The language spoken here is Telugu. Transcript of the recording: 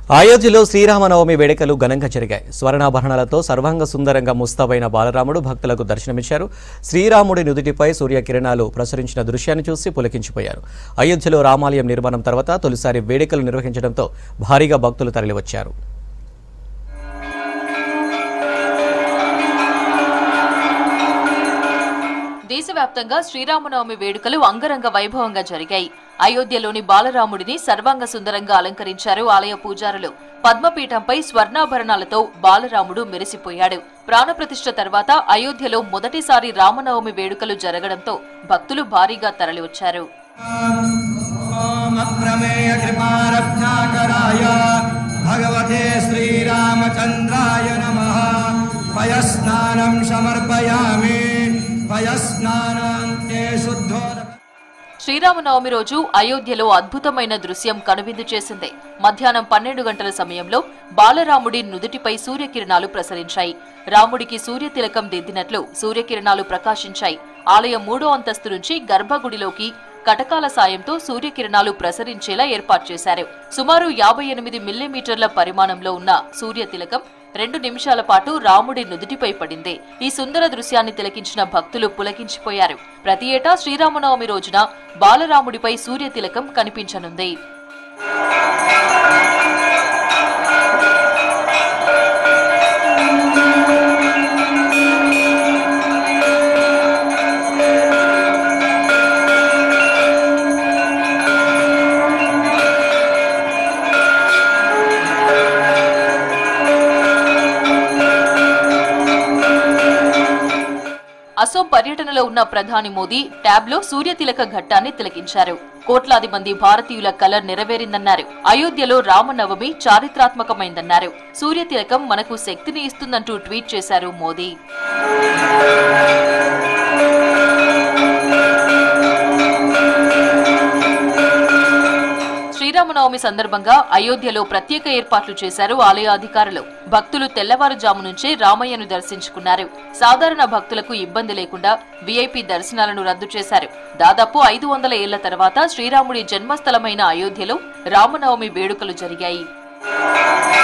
అయోధ్యలో శ్రీరామనవమి వేడుకలు ఘనంగా జరిగాయి స్వర్ణాభరణాలతో సర్వాంగ సుందరంగా ముస్తాబైన బాలరాముడు భక్తులకు దర్శనమిచ్చారు శ్రీరాముడి నుదుటిపై సూర్యకిరణాలు ప్రసరించిన దృశ్యాన్ని చూసి పులకించిపోయారు అయోధ్యలో రామాలయం నిర్మాణం తర్వాత తొలిసారి వేడుకలు నిర్వహించడంతో భారీగా భక్తులు తరలివచ్చారు దేశవ్యాప్తంగా శ్రీరామనవమి వేడుకలు అంగరంగ వైభవంగా జరిగాయి అయోధ్యలోని బాలరాముడిని సర్వాంగ సుందరంగా అలంకరించారు ఆలయ పూజారులు పద్మపీఠంపై స్వర్ణాభరణాలతో బాలరాముడు మెరిసిపోయాడు ప్రాణప్రతిష్ఠ తర్వాత అయోధ్యలో మొదటిసారి రామనవమి వేడుకలు జరగడంతో భక్తులు భారీగా తరలివచ్చారు ప్రమేయ కృపారక్షాకరాయ భగవతే శ్రీరామచంద్రాయ నమ పయస్నానం సమర్పయామి పయస్నానాంతే శుద్ధోదక శ్రీరామనవమి రోజు అయోధ్యలో అద్భుతమైన దృశ్యం కనువిందు చేసింది మధ్యాహ్నం పన్నెండు గంటల సమయంలో బాలరాముడి నుదుటిపై సూర్యకిరణాలు ప్రసరించాయి రాముడికి సూర్యతిలకం దిద్దినట్లు సూర్యకిరణాలు ప్రకాశించాయి ఆలయం మూడో అంతస్తు నుంచి గర్భగుడిలోకి కటకాల సాయంతో సూర్యకిరణాలు ప్రసరించేలా ఏర్పాటు చేశారు సుమారు యాభై ఎనిమిది మిల్లీమీటర్ల పరిమాణంలో ఉన్న సూర్యతిలకం రెండు నిమిషాల పాటు రాముడి నుదుటిపై పడింది ఈ సుందర దృశ్యాన్ని తిలకించిన భక్తులు పులకించిపోయారు ప్రతి ఏటా శ్రీరామనవమి రోజున బాలరాముడిపై సూర్యతిలకం కనిపించనుంది అసోం పర్యటనలో ఉన్న ప్రధాని మోదీ ట్యాబ్లో సూర్యతిలక ఘట్టాన్ని తిలకించారు కోట్లాది మంది భారతీయుల కల నెరవేరిందన్నారు అయోధ్యలో రామనవమి చారిత్రాత్మకమైందన్నారు సూర్యతిలకం మనకు శక్తిని ఇస్తుందంటూ ట్వీట్ చేశారు మోదీ శ్రీరామనవమి సందర్భంగా అయోధ్యలో ప్రత్యేక ఏర్పాట్లు చేశారు ఆలయ అధికారులు భక్తులు తెల్లవారుజాము నుంచే రామయ్యను దర్శించుకున్నారు సాధారణ భక్తులకు ఇబ్బంది లేకుండా వీఐపీ దర్శనాలను రద్దు చేశారు దాదాపు ఐదు వందల ఏళ్ల తర్వాత శ్రీరాముడి జన్మస్థలమైన అయోధ్యలో రామనవమి వేడుకలు జరిగాయి